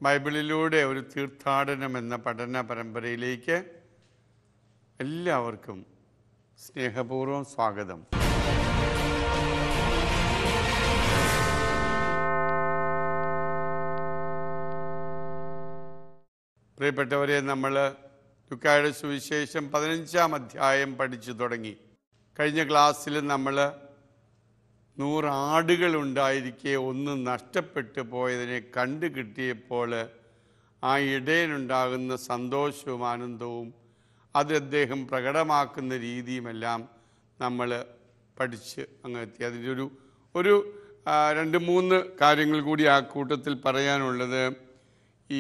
ബൈബിളിലൂടെ ഒരു തീർത്ഥാടനം എന്ന പഠന പരമ്പരയിലേക്ക് എല്ലാവർക്കും സ്നേഹപൂർവ്വം സ്വാഗതം പ്രിയപ്പെട്ടവരെ നമ്മൾ ലുക്കായുടെ സുവിശേഷം പതിനഞ്ചാം അധ്യായം പഠിച്ചു തുടങ്ങി കഴിഞ്ഞ ക്ലാസ്സിൽ നമ്മൾ നൂറ് ആടുകൾ ഉണ്ടായിരിക്കെ ഒന്ന് നഷ്ടപ്പെട്ടു പോയതിനെ കണ്ടു കിട്ടിയപ്പോൾ ആ ഇടയനുണ്ടാകുന്ന സന്തോഷവും ആനന്ദവും അത് അദ്ദേഹം പ്രകടമാക്കുന്ന രീതിയുമെല്ലാം നമ്മൾ പഠിച്ച് അങ്ങ് എത്തി അതിൻ്റെ ഒരു ഒരു ആ, രണ്ട് മൂന്ന് കാര്യങ്ങൾ കൂടി ആ കൂട്ടത്തിൽ പറയാനുള്ളത് ഈ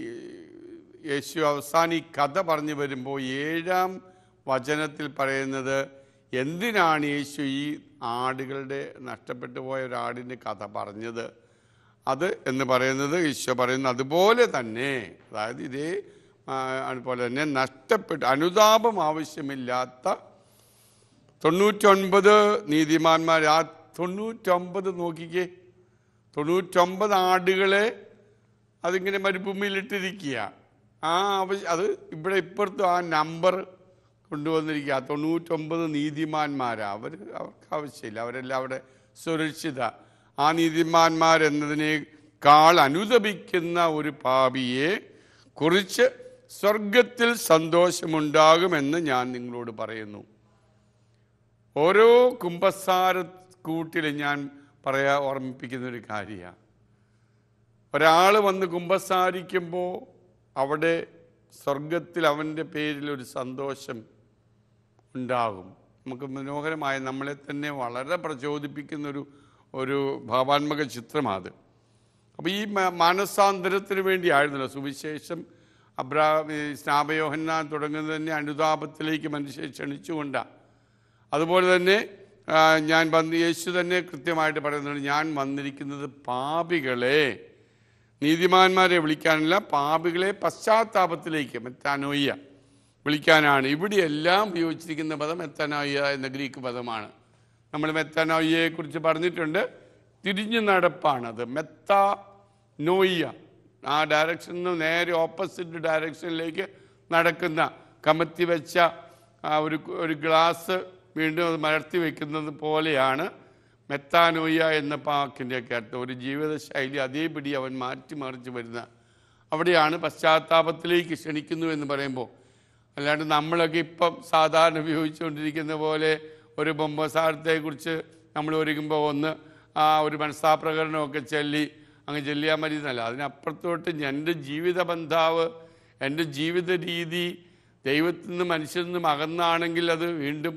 യേശു അവസാനം ഈ കഥ പറഞ്ഞു വരുമ്പോൾ ഏഴാം വചനത്തിൽ പറയുന്നത് എന്തിനാണ് യേശു ഈ ആടുകളുടെ നഷ്ടപ്പെട്ടു പോയ ഒരാടിൻ്റെ കഥ പറഞ്ഞത് അത് എന്ന് പറയുന്നത് ഈശോ പറയുന്നത് അതുപോലെ തന്നെ അതായത് ഇതേ ആ, അതുപോലെ തന്നെ നഷ്ടപ്പെട്ട് അനുതാപം ആവശ്യമില്ലാത്ത തൊണ്ണൂറ്റൊൻപത് നീതിമാന്മാർ ആ തൊണ്ണൂറ്റൊമ്പത് നോക്കിക്കേ തൊണ്ണൂറ്റൊമ്പത് ആടുകളെ അതിങ്ങനെ മരുഭൂമിയിലിട്ടിരിക്കുക ആ ആവശ്യം അത് ഇവിടെ ഇപ്പുറത്തും ആ നമ്പർ കൊണ്ടുവന്നിരിക്കുക ആ തൊണ്ണൂറ്റൊമ്പത് നീതിമാന്മാരാ അവർ അവർക്ക് ആവശ്യമില്ല അവരെല്ലാം അവിടെ സുരക്ഷിത ആ നീതിമാന്മാരെന്നതിനേക്കാൾ അനുദപിക്കുന്ന ഒരു പാപിയെ കുറിച്ച് സ്വർഗത്തിൽ സന്തോഷമുണ്ടാകുമെന്ന് ഞാൻ നിങ്ങളോട് പറയുന്നു ഓരോ കുംഭസാര കൂട്ടിലും ഞാൻ പറയാ ഓർമ്മിപ്പിക്കുന്ന ഒരു കാര്യമാണ് ഒരാൾ വന്ന് കുംഭസാരിക്കുമ്പോൾ അവിടെ സ്വർഗത്തിൽ അവൻ്റെ പേരിൽ ഒരു സന്തോഷം ഉണ്ടാകും നമുക്ക് മനോഹരമായ നമ്മളെ തന്നെ വളരെ പ്രചോദിപ്പിക്കുന്ന ഒരു ഒരു ഭാവാത്മക ചിത്രമാണ് അത് അപ്പോൾ ഈ മ- മാനസാന്തരത്തിന് വേണ്ടിയായിരുന്നല്ലോ സുവിശേഷം അബ്രാ ഈ സ്നാപയോഹന്നാൻ തുടങ്ങുന്നത് തന്നെ അനുതാപത്തിലേക്ക് മനുഷ്യരെ ക്ഷണിച്ചുകൊണ്ടാണ് അതുപോലെ തന്നെ ആ, ഞാൻ വന്ന് യേശു തന്നെ കൃത്യമായിട്ട് പറയുന്നുണ്ട് ഞാൻ വന്നിരിക്കുന്നത് പാപികളെ നീതിമാന്മാരെ വിളിക്കാനല്ല പാപികളെ പശ്ചാത്താപത്തിലേക്ക് മെത്താനോയ്യ വിളിക്കാനാണ് ഇവിടെയെല്ലാം ഉപയോഗിച്ചിരിക്കുന്ന പദം മെത്തനോയ്യ എന്ന ഗ്രീക്ക് പദമാണ് നമ്മൾ മെത്തനോയ്യയെ കുറിച്ച് പറഞ്ഞിട്ടുണ്ട് തിരിഞ്ഞു നടപ്പാണത് മെത്ത നോയ്യ ആ ഡയറക്ഷനിൽ നിന്ന് നേരെ ഓപ്പോസിറ്റ് ഡയറക്ഷനിലേക്ക് നടക്കുന്ന കമത്തി വെച്ച ആ ഒരു ഒരു ഗ്ലാസ് വീണ്ടും അത് മലർത്തി വെക്കുന്നത് പോലെയാണ് മെത്താനോയ്യ എന്ന പാക്കിൻ്റെയൊക്കെ അർത്ഥം ഒരു ജീവിതശൈലി അതേപടി അവൻ മാറ്റിമറിച്ച് വരുന്ന അവിടെയാണ് പശ്ചാത്താപത്തിലേക്ക് ക്ഷണിക്കുന്നു എന്ന് പറയുമ്പോൾ അല്ലാണ്ട് നമ്മളൊക്കെ ഇപ്പം സാധാരണ ഉപയോഗിച്ചുകൊണ്ടിരിക്കുന്ന പോലെ ഒരു ബൊമ്പസാരത്തെക്കുറിച്ച് നമ്മൾ ഒരുങ്ങുമ്പോൾ ഒന്ന് ആ ഒരു മനസ്സാപ്രകടനമൊക്കെ ചൊല്ലി അങ്ങ് ചെല്ലിയാൽ മതി എന്നല്ല അതിനപ്പുറത്തോട്ട് എൻ്റെ ജീവിത ബന്ധാവ് എൻ്റെ ജീവിത രീതി ദൈവത്തിൽ നിന്ന് മനുഷ്യരിൽ നിന്നും അകന്നാണെങ്കിൽ അത് വീണ്ടും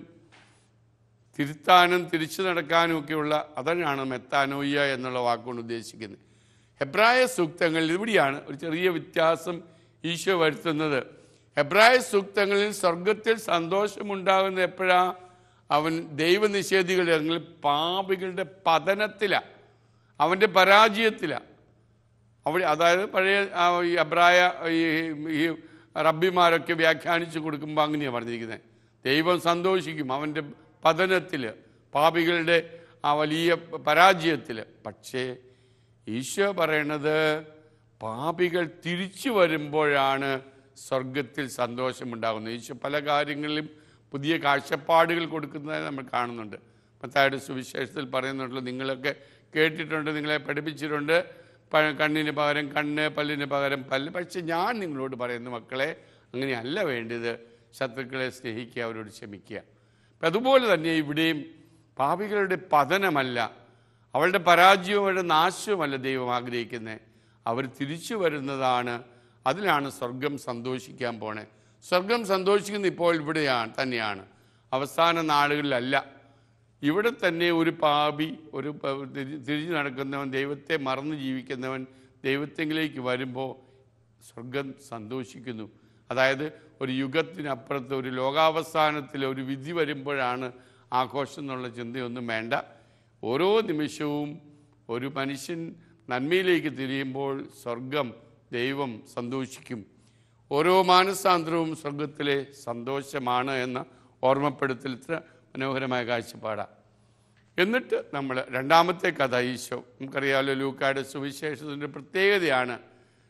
തിരുത്താനും തിരിച്ചു നടക്കാനും ഒക്കെയുള്ള അതാണ് മെത്താനോയ്യ എന്നുള്ള വാക്കുകൊണ്ട് ഉദ്ദേശിക്കുന്നത് ഹെബ്രായ സൂക്തങ്ങളിൽ ഇവിടെയാണ് ഒരു ചെറിയ വ്യത്യാസം ഈശോ വരുത്തുന്നത് ഹെബ്രായ സൂക്തങ്ങളിൽ സ്വർഗത്തിൽ സന്തോഷമുണ്ടാകുന്ന എപ്പോഴാ അവൻ ദൈവനിഷേധികളുടെ അല്ലെങ്കിൽ പാപികളുടെ പതനത്തിലാണ് അവൻ്റെ പരാജയത്തിലാണ് അവിടെ അതായത് പഴയ ആ ഈ അബ്രായ ഈ ഈ റബ്ബിമാരൊക്കെ വ്യാഖ്യാനിച്ചു കൊടുക്കുമ്പോൾ അങ്ങനെയാണ് പറഞ്ഞിരിക്കുന്നത് ദൈവം സന്തോഷിക്കും അവൻ്റെ പതനത്തിൽ പാപികളുടെ ആ വലിയ പരാജയത്തിൽ പക്ഷേ ഈശോ പറയണത് പാപികൾ തിരിച്ചു വരുമ്പോഴാണ് സ്വർഗത്തിൽ സന്തോഷമുണ്ടാകുന്നത് ഈശോ പല കാര്യങ്ങളിലും പുതിയ കാഴ്ചപ്പാടുകൾ കൊടുക്കുന്നതായി നമ്മൾ കാണുന്നുണ്ട് മത്തായുടെ സുവിശേഷത്തിൽ പറയുന്നുണ്ടല്ലോ നിങ്ങളൊക്കെ കേട്ടിട്ടുണ്ട് നിങ്ങളെ പഠിപ്പിച്ചിട്ടുണ്ട് പ- കണ്ണിന് പകരം കണ്ണ് പല്ലിന് പകരം പല്ല് പക്ഷെ ഞാൻ നിങ്ങളോട് പറയുന്നു മക്കളെ അങ്ങനെയല്ല വേണ്ടത് ശത്രുക്കളെ സ്നേഹിക്കുക അവരോട് ക്ഷമിക്കുക അപ്പം അതുപോലെ തന്നെ ഇവിടെയും പാപികളുടെ പതനമല്ല അവളുടെ പരാജയവും അവരുടെ നാശവുമല്ല ദൈവം ആഗ്രഹിക്കുന്നത് അവർ തിരിച്ചു വരുന്നതാണ് അതിലാണ് സ്വർഗം സന്തോഷിക്കാൻ പോണേ സ്വർഗം സന്തോഷിക്കുന്ന ഇപ്പോൾ ഇവിടെയാണ് തന്നെയാണ് അവസാന നാളുകളിലല്ല ഇവിടെ തന്നെ ഒരു പാപി ഒരു പ- തിരി- തിരിഞ്ഞു നടക്കുന്നവൻ ദൈവത്തെ മറന്ന് ജീവിക്കുന്നവൻ ദൈവത്തെങ്കിലേക്ക് വരുമ്പോൾ സ്വർഗം സന്തോഷിക്കുന്നു അതായത് ഒരു യുഗത്തിനപ്പുറത്ത് ഒരു ലോകാവസാനത്തിൽ ഒരു വിധി വരുമ്പോഴാണ് ആഘോഷം എന്നുള്ള ചിന്തയൊന്നും വേണ്ട ഓരോ നിമിഷവും ഒരു മനുഷ്യൻ നന്മയിലേക്ക് തിരിയുമ്പോൾ സ്വർഗം ദൈവം സന്തോഷിക്കും ഓരോ മാനസാന്തരവും സ്വർഗത്തിലെ സന്തോഷമാണ് എന്ന ഓർമ്മപ്പെടുത്തൽ ഇത്ര മനോഹരമായ കാഴ്ചപ്പാടാണ് എന്നിട്ട് നമ്മൾ രണ്ടാമത്തെ കഥ ഈശോ നമുക്കറിയാമല്ലോ ലൂക്കായുടെ സുവിശേഷത്തിൻ്റെ പ്രത്യേകതയാണ്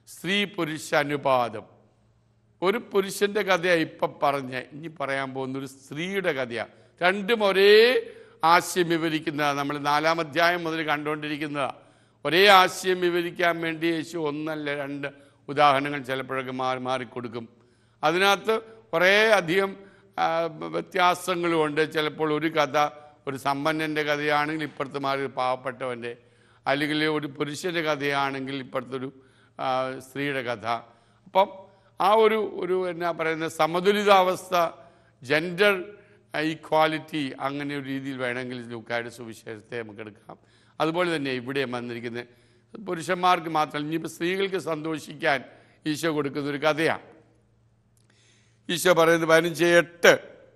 സ്ത്രീ പുരുഷ അനുപാതം ഒരു പുരുഷന്റെ കഥയാണ് ഇപ്പം പറഞ്ഞ ഇനി പറയാൻ പോകുന്ന ഒരു സ്ത്രീയുടെ കഥയാണ് രണ്ടും ഒരേ ആശയം വിവരിക്കുന്നതാണ് നമ്മൾ നാലാം അധ്യായം മുതൽ കണ്ടുകൊണ്ടിരിക്കുന്നതാണ് ഒരേ ആശയം വിവരിക്കാൻ വേണ്ടി യേശു ഒന്നല്ല രണ്ട് ഉദാഹരണങ്ങൾ ചിലപ്പോഴൊക്കെ മാറി മാറിക്കൊടുക്കും അതിനകത്ത് കുറേ അധികം ആ, വ്യത്യാസങ്ങളുമുണ്ട് ചിലപ്പോൾ ഒരു കഥ ഒരു സമ്പന്നൻ്റെ കഥയാണെങ്കിൽ ഇപ്പുറത്ത് മാറി ഒരു പാവപ്പെട്ടവൻ്റെ അല്ലെങ്കിൽ ഒരു പുരുഷൻ്റെ കഥയാണെങ്കിൽ ഇപ്പുറത്തൊരു ആ, സ്ത്രീയുടെ കഥ അപ്പം ആ ഒരു ഒരു എന്നാ പറയുന്നത് സമതുലിതാവസ്ഥ ജെൻഡർ ഈക്വാലിറ്റി അങ്ങനെ ഒരു രീതിയിൽ വേണമെങ്കിൽ ലൂക്കായുടെ സുവിശേഷത്തെ നമുക്ക് എടുക്കാം അതുപോലെ തന്നെ ഇവിടെ വന്നിരിക്കുന്നത് പുരുഷന്മാർക്ക് മാത്രമല്ല ഇനിയിപ്പോൾ സ്ത്രീകൾക്ക് സന്തോഷിക്കാൻ ഈശോ കൊടുക്കുന്ന ഒരു കഥയാണ് ഈശോ പറയുന്നത് പതിനഞ്ച് എട്ട്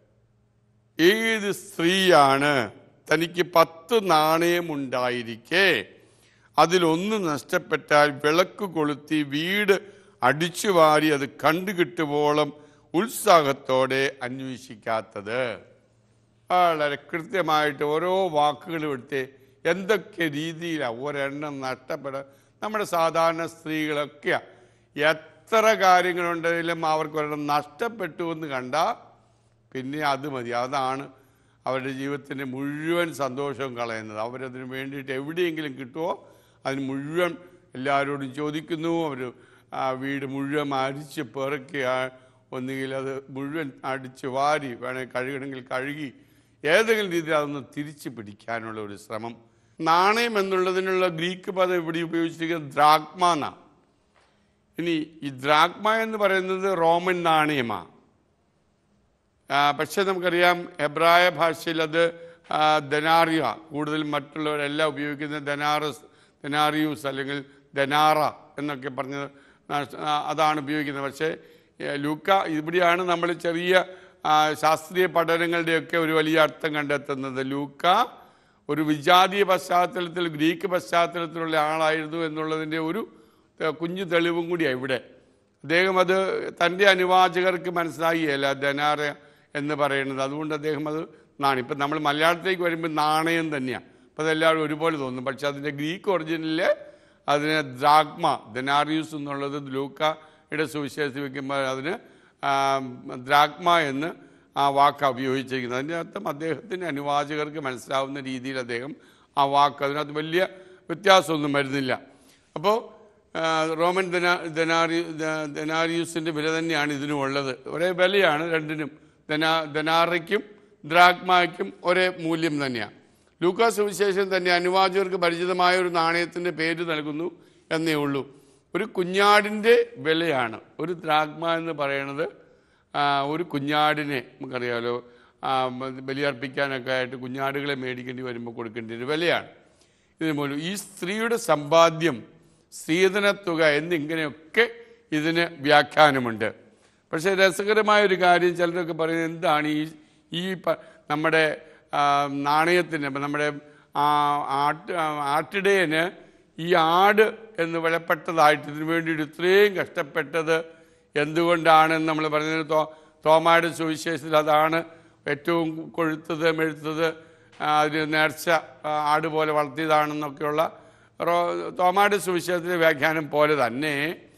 ഏത് സ്ത്രീയാണ് തനിക്ക് പത്ത് നാണയമുണ്ടായിരിക്കെ അതിലൊന്ന് നഷ്ടപ്പെട്ടാൽ വിളക്ക് കൊളുത്തി വീട് അടിച്ചു വാരി അത് കണ്ടുകിട്ടുവോളം ഉത്സാഹത്തോടെ അന്വേഷിക്കാത്തത് വളരെ കൃത്യമായിട്ട് ഓരോ വാക്കുകളും എടുത്ത് എന്തൊക്കെ രീതിയിലാണ് ഒരെണ്ണം നഷ്ടപ്പെടാൻ നമ്മുടെ സാധാരണ സ്ത്രീകളൊക്കെ എത്ര കാര്യങ്ങളുണ്ടെങ്കിലും അവർക്ക് ഒരെണ്ണം നഷ്ടപ്പെട്ടു എന്ന് കണ്ടാൽ പിന്നെ അത് മതി അതാണ് അവരുടെ ജീവിതത്തിൻ്റെ മുഴുവൻ സന്തോഷവും കളയുന്നത് അവരതിന് വേണ്ടിയിട്ട് എവിടെയെങ്കിലും കിട്ടുമോ അതിന് മുഴുവൻ എല്ലാവരോടും ചോദിക്കുന്നു അവർ ആ വീട് മുഴുവൻ അരിച്ച് പെറുക്കി ആ- ഒന്നുകിൽ അത് മുഴുവൻ അടിച്ച് വാരി വേണമെങ്കിൽ കഴുകണമെങ്കിൽ കഴുകി ഏതെങ്കിലും രീതിയിൽ അതൊന്ന് തിരിച്ചു പിടിക്കാനുള്ള ഒരു ശ്രമം നാണയം എന്നുള്ളതിനുള്ള ഗ്രീക്ക് പദം ഇവിടെ ഉപയോഗിച്ചിരിക്കുന്നത് ദ്രാഗ്മ എന്നാണ് ഇനി ഈ ദ്രാഗ്മ എന്ന് പറയുന്നത് റോമൻ നാണയമാണ് ആ, പക്ഷേ നമുക്കറിയാം എബ്രായ ഭാഷയിൽ അത് ആ, ധനാറിയ കൂടുതൽ മറ്റുള്ളവരെല്ലാം ഉപയോഗിക്കുന്ന ധനാറസ് ധനാറിയൂസ് അല്ലെങ്കിൽ ധനാറ എന്നൊക്കെ പറഞ്ഞത് ആ, അതാണ് ഉപയോഗിക്കുന്നത് പക്ഷേ ഏ, ലൂക്ക ഇവിടെയാണ് നമ്മൾ ചെറിയ ആ, ശാസ്ത്രീയ പഠനങ്ങളുടെയൊക്കെ ഒരു വലിയ അർത്ഥം കണ്ടെത്തുന്നത് ലൂക്ക ഒരു വിജാതീയ പശ്ചാത്തലത്തിൽ ഗ്രീക്ക് പശ്ചാത്തലത്തിലുള്ള ആളായിരുന്നു എന്നുള്ളതിൻ്റെ ഒരു ഏ, കുഞ്ഞു തെളിവും കൂടിയാണ് ഇവിടെ അദ്ദേഹം അത് തൻ്റെ അനുവാചകർക്ക് മനസ്സിലായില്ല ധനാറ എന്ന് പറയുന്നത് അതുകൊണ്ട് അദ്ദേഹം അത് നാണയം ഇപ്പം നമ്മൾ മലയാളത്തിലേക്ക് വരുമ്പോൾ നാണയം തന്നെയാണ് അപ്പോൾ അതെല്ലാവരും ഒരുപോലെ തോന്നും പക്ഷെ അതിൻ്റെ ഗ്രീക്ക് ഒറിജിനലിൽ അതിന് ദ്രാഗ്മ ധനാറിയൂസ് എന്നുള്ളത് ലൂക്കയുടെ സുവിശേഷത്തിൽ വയ്ക്കുമ്പോൾ അതിന് ആ, ദ്രാഗ്മ എന്ന് ആ വാക്ക് ഉപയോഗിച്ചിരിക്കുന്നത് അതിൻ്റെ അർത്ഥം അദ്ദേഹത്തിൻ്റെ അനുവാചകർക്ക് മനസ്സിലാവുന്ന രീതിയിൽ അദ്ദേഹം ആ വാക്ക് അതിനകത്ത് വലിയ വ്യത്യാസമൊന്നും വരുന്നില്ല അപ്പോൾ ആ, റോമൻ ധനാ ധനാരി ധ- ധനാരിയൂസിൻ്റെ വില തന്നെയാണ് ഇതിനും ഉള്ളത് ഒരേ വിലയാണ് രണ്ടിനും ധനാ ധനാറയ്ക്കും ദ്രാഗ്മയ്ക്കും ഒരേ മൂല്യം തന്നെയാണ് ലൂക്കാസ് സുവിശേഷം തന്നെ അനുവാചകർക്ക് പരിചിതമായ ഒരു നാണയത്തിൻ്റെ പേര് നൽകുന്നു എന്നേ ഉള്ളൂ ഒരു കുഞ്ഞാടിൻ്റെ വിലയാണ് ഒരു ദ്രാഗ്മ എന്ന് പറയുന്നത് ആ, ഒരു കുഞ്ഞാടിനെ നമുക്കറിയാമല്ലോ ആ, ബലിയർപ്പിക്കാനൊക്കെ ആയിട്ട് കുഞ്ഞാടുകളെ മേടിക്കേണ്ടി വരുമ്പോൾ കൊടുക്കേണ്ട ഒരു വിലയാണ് ഇതിന് മൂലം ഈ സ്ത്രീയുടെ സമ്പാദ്യം സ്ത്രീധനത്തുക എന്നിങ്ങനെയൊക്കെ ഇതിന് വ്യാഖ്യാനമുണ്ട് പക്ഷേ രസകരമായ ഒരു കാര്യം ചിലരൊക്കെ പറയുന്നത് എന്താണ് ഈ ഈ പ- നമ്മുടെ ആ, നാണയത്തിന് ഇപ്പം നമ്മുടെ ആ, ആട്ട് ആ, ആട്ടിടയന് ഈ ആട് എന്ന് വിലപ്പെട്ടതായിട്ട് ഇതിനു വേണ്ടിയിട്ട് ഇത്രയും കഷ്ടപ്പെട്ടത് എന്തുകൊണ്ടാണെന്ന് നമ്മൾ പറഞ്ഞത് തോ തോമായുടെ സുവിശേഷത്തിൽ അതാണ് ഏറ്റവും കൊഴുത്തത് മെഴുത്തത് ആ, അതിന് നേർച്ച ആ, ആട് പോലെ വളർത്തിയതാണെന്നൊക്കെയുള്ള റോ തോമായുടെ സുവിശേഷത്തിലെ വ്യാഖ്യാനം പോലെ തന്നെ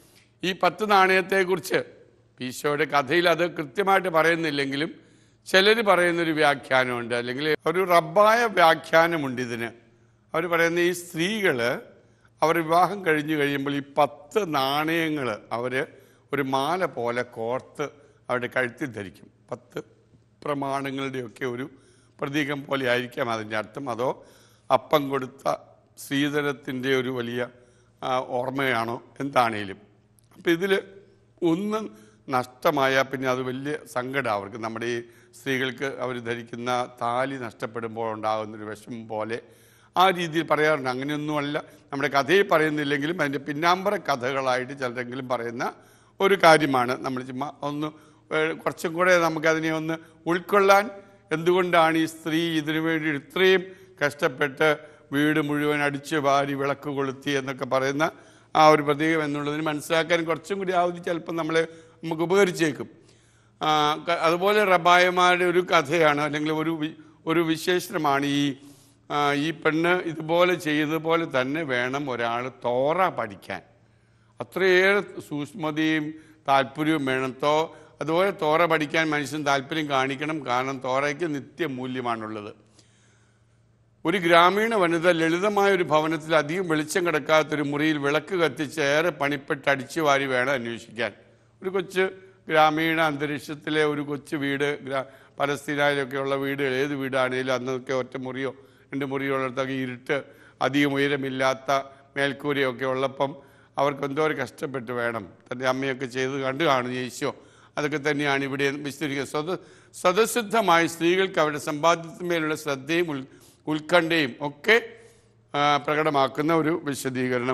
ഈ പത്ത് നാണയത്തെക്കുറിച്ച് ഈശോയുടെ കഥയിൽ അത് കൃത്യമായിട്ട് പറയുന്നില്ലെങ്കിലും ചിലർ പറയുന്നൊരു വ്യാഖ്യാനമുണ്ട് അല്ലെങ്കിൽ ഒരു റബ്ബായ വ്യാഖ്യാനമുണ്ട് ഇതിന് അവർ പറയുന്ന ഈ സ്ത്രീകൾ അവർ വിവാഹം കഴിഞ്ഞു കഴിയുമ്പോൾ ഈ പത്ത് നാണയങ്ങൾ അവർ ഒരു മാല പോലെ കോർത്ത് അവരുടെ കഴുത്തിൽ ധരിക്കും പത്ത് പ്രമാണങ്ങളുടെയൊക്കെ ഒരു പ്രതീകം പോലെ ആയിരിക്കാം അതിൻ്റെ അർത്ഥം അതോ അപ്പം കൊടുത്ത ശ്രീധരത്തിൻ്റെ ഒരു വലിയ ആ, ഓർമ്മയാണോ എന്താണേലും അപ്പം ഇതിൽ ഒന്ന് നഷ്ടമായാൽ പിന്നെ അത് വലിയ സങ്കടം അവർക്ക് നമ്മുടെ ഈ സ്ത്രീകൾക്ക് അവർ ധരിക്കുന്ന താലി നഷ്ടപ്പെടുമ്പോൾ ഉണ്ടാകുന്നൊരു വിഷമം പോലെ ആ രീതിയിൽ പറയാറുണ്ട് അങ്ങനെയൊന്നുമല്ല നമ്മുടെ കഥയിൽ പറയുന്നില്ലെങ്കിലും അതിൻ്റെ പിന്നാമ്പറ കഥകളായിട്ട് ചിലരെങ്കിലും പറയുന്ന ഒരു കാര്യമാണ് നമ്മൾ ചുമ്മാ ഒന്ന് ഏഹ്, കുറച്ചും കൂടെ നമുക്കതിനെ ഒന്ന് ഉൾക്കൊള്ളാൻ എന്തുകൊണ്ടാണ് ഈ സ്ത്രീ ഇതിനു വേണ്ടി ഇത്രയും കഷ്ടപ്പെട്ട് വീട് മുഴുവൻ അടിച്ച് വാരി വിളക്ക് കൊളുത്തി എന്നൊക്കെ പറയുന്ന ആ ഒരു പ്രതീകം എന്നുള്ളതിന് മനസ്സിലാക്കാൻ കുറച്ചും കൂടി അവധി ചിലപ്പോൾ നമ്മളെ നമുക്ക് ഉപകരിച്ചേക്കും ആ, ക- അതുപോലെ റബായമാരുടെ ഒരു കഥയാണ് അല്ലെങ്കിൽ ഒരു വി- ഒരു വിശേഷണമാണ് ഈ ആ, ഈ പെണ്ണ് ഇതുപോലെ ചെയ്തതുപോലെ തന്നെ വേണം ഒരാൾ തോറ പഠിക്കാൻ അത്രയേറെ സൂക്ഷ്മതയും താല്പര്യവും വേണം തോ അതുപോലെ തോറ പഠിക്കാൻ മനുഷ്യൻ താല്പര്യം കാണിക്കണം കാരണം തോറയ്ക്ക് നിത്യമൂല്യമാണുള്ളത് ഒരു ഗ്രാമീണ വനിത ലളിതമായ ഒരു ഭവനത്തിൽ അധികം വെളിച്ചം കിടക്കാത്തൊരു മുറിയിൽ വിളക്ക് കത്തിച്ച് ഏറെ പണിപ്പെട്ട് അടിച്ചു വാരി വേണം അന്വേഷിക്കാൻ ഒരു കൊച്ചു ഗ്രാമീണ അന്തരീക്ഷത്തിലെ ഒരു കൊച്ചു വീട് ഗ്രാ പലസ്തീനായിലൊക്കെ ഉള്ള വീടുകൾ ഏത് വീടാണേലും അന്നൊക്കെ ഒറ്റ മുറിയോ രണ്ട് മുറിയോ ഉള്ളിടത്തൊക്കെ ഇരുട്ട് അധികം ഉയരമില്ലാത്ത മേൽക്കൂരയൊക്കെ ഉള്ളപ്പം അവർക്ക് എന്തോരം കഷ്ടപ്പെട്ട് വേണം തൻ്റെ അമ്മയൊക്കെ ചെയ്ത് കണ്ടു കാണും യേശോ അതൊക്കെ തന്നെയാണ് ഇവിടെ വിസ്തരിക്കുന്നത് സ്വത സ്വതസിദ്ധമായി സ്ത്രീകൾക്ക് അവരുടെ സമ്പാദ്യത്തിന്മേലുള്ള ശ്രദ്ധയും ഉൽ ഉത്കണ്ഠയും ഒക്കെ ആ, പ്രകടമാക്കുന്ന ഒരു വിശദീകരണം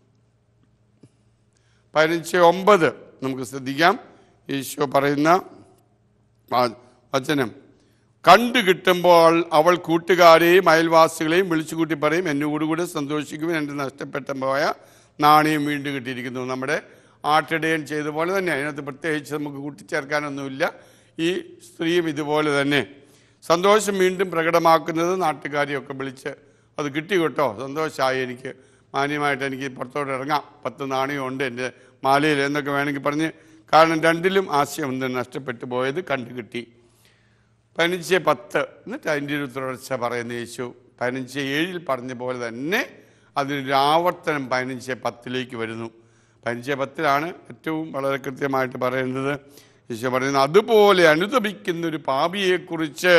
പതിനഞ്ച് ഒമ്പത് നമുക്ക് ശ്രദ്ധിക്കാം ഈശോ പറയുന്ന വാ- വചനം കണ്ടു കിട്ടുമ്പോൾ അവൾ കൂട്ടുകാരെയും അയൽവാസികളെയും വിളിച്ചു കൂട്ടി പറയും എന്നോടുകൂടെ സന്തോഷിക്കുവാൻ എൻ്റെ നഷ്ടപ്പെട്ട പോയ നാണയം വീണ്ടും കിട്ടിയിരിക്കുന്നു നമ്മുടെ ആട്ടിടയൻ ചെയ്ത പോലെ തന്നെ അതിനകത്ത് പ്രത്യേകിച്ച് നമുക്ക് കൂട്ടിച്ചേർക്കാനൊന്നുമില്ല ഈ സ്ത്രീയും ഇതുപോലെ തന്നെ സന്തോഷം വീണ്ടും പ്രകടമാക്കുന്നത് നാട്ടുകാരെയൊക്കെ വിളിച്ച് അത് കിട്ടി കേട്ടോ സന്തോഷമായി എനിക്ക് മാന്യമായിട്ട് എനിക്ക് പുറത്തോട്ട് ഇറങ്ങാം പത്ത് നാണയമുണ്ട് എൻ്റെ മാലയിൽ എന്നൊക്കെ വേണമെങ്കിൽ പറഞ്ഞ് കാരണം രണ്ടിലും ആശയം ഒന്ന് നഷ്ടപ്പെട്ടു പോയത് കണ്ടു കിട്ടി പതിനഞ്ച് പത്ത് എന്നിട്ട് അതിൻ്റെ ഒരു തുടർച്ച പറയുന്ന യേശു പതിനഞ്ച് ഏഴിൽ പറഞ്ഞ പോലെ തന്നെ അതിനൊരു ആവർത്തനം പതിനഞ്ച് പത്തിലേക്ക് വരുന്നു പതിനഞ്ച് പത്തിലാണ് ഏറ്റവും വളരെ കൃത്യമായിട്ട് പറയുന്നത് യേശു പറയുന്നത് അതുപോലെ അനുദപിക്കുന്ന ഒരു പാപിയെക്കുറിച്ച്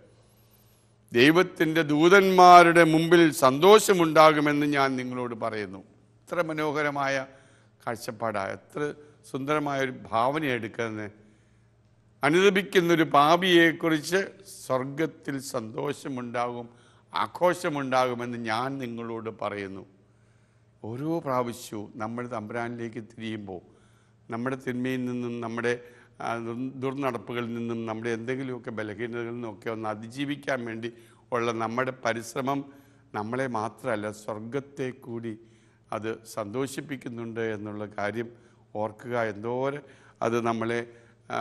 ദൈവത്തിൻ്റെ ദൂതന്മാരുടെ മുമ്പിൽ സന്തോഷമുണ്ടാകുമെന്ന് ഞാൻ നിങ്ങളോട് പറയുന്നു എത്ര മനോഹരമായ കാഴ്ചപ്പാടാണ് എത്ര സുന്ദരമായ ഒരു ഭാവന എടുക്കുന്നത് അനുദപിക്കുന്നൊരു പാപിയെക്കുറിച്ച് സ്വർഗത്തിൽ സന്തോഷമുണ്ടാകും ആഘോഷമുണ്ടാകുമെന്ന് ഞാൻ നിങ്ങളോട് പറയുന്നു ഓരോ പ്രാവശ്യവും നമ്മൾ തമ്പുരാനിലേക്ക് തിരിയുമ്പോൾ നമ്മുടെ തിന്മയിൽ നിന്നും നമ്മുടെ ആ, ദുർ- ദുർനടപ്പുകളിൽ നിന്നും നമ്മുടെ എന്തെങ്കിലുമൊക്കെ ബലഹീനതകളിൽ നിന്നൊക്കെ ഒന്ന് അതിജീവിക്കാൻ വേണ്ടി ഉള്ള നമ്മുടെ പരിശ്രമം നമ്മളെ മാത്രമല്ല സ്വർഗത്തെ കൂടി അത് സന്തോഷിപ്പിക്കുന്നുണ്ട് എന്നുള്ള കാര്യം ഓർക്കുക എന്തോരം അത് നമ്മളെ ആ,